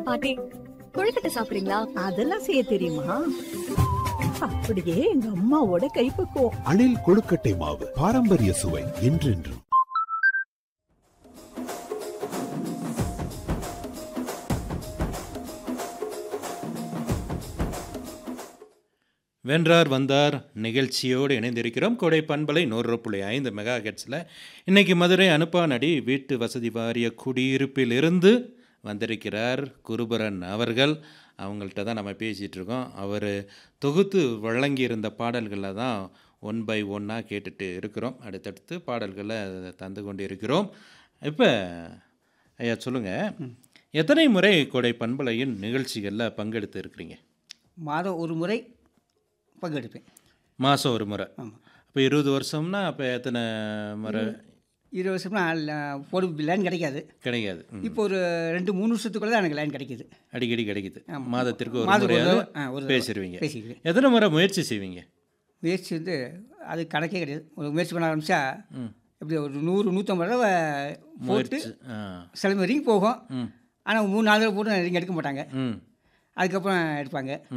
பாட்டி கொழுக்கட்டை சாப்பிடுறீங்களா அதெல்லாம் செய்ய தெரியுமா அப்படியே எங்க அம்மாவோட கைப்பக்குவம் அணில் கொழுக்கட்டை மாவு பாரம்பரிய சுவை என்றென்றும் வென்றார் வந்தார் நிகழ்ச்சியோடு இணைந்திருக்கிறோம் கோடை பண்பலை நூறு புள்ளி ஐந்து மெகா ஹெட்ஸில் இன்றைக்கி மதுரை அனுப்பானடி வீட்டு வசதி வாரிய குடியிருப்பிலிருந்து வந்திருக்கிறார் குருபரன் அவர்கள் அவங்கள்ட்ட தான் நம்ம பேசிகிட்டு இருக்கோம் அவர் தொகுத்து வழங்கியிருந்த பாடல்களை தான் ஒன் பை ஒன்னாக கேட்டுட்டு இருக்கிறோம் அடுத்தடுத்து பாடல்களை தந்து கொண்டு இருக்கிறோம் இப்போ ஐயா சொல்லுங்கள் எத்தனை முறை கோடை பண்பலையின் நிகழ்ச்சிகளில் பங்கெடுத்து இருக்கிறீங்க மாதம் ஒரு முறை பங்கெடுப்பேன் மாதம் ஒரு முறை ஆமாம் அப்போ இருபது வருஷம்னா அப்போ எத்தனை முறை இருபது வருஷம்னா போடு லைன் கிடைக்காது கிடைக்காது ம். இப்போ ஒரு ரெண்டு மூணு வருஷத்துக்குள்ள தான் எனக்கு லைன் கிடைக்குது அடிக்கடி கிடைக்குது ஆமா. மாதத்திற்கு ஒரு மாதத்துக்கு ஒரு முறையாவது தடவை, ஆ, ஒரு தடவை பேசிடுவீங்க பேசிக்குவேன் எத்தனை முறை முயற்சி செய்வீங்க முயற்சி வந்து அது கணக்கே கிடையாது ஒரு முயற்சி பண்ண ஆரம்பித்தா ம். எப்படி ஒரு நூறு நூற்றம்பது தடவை போட்டு முயற்சி ஆ சில பேர் ரிங் போகும் ம் ஆனால் மூணு நாலு தடவை போட்டு ரிங் எடுக்க மாட்டாங்க ம் அதுக்கப்புறம் எடுப்பாங்க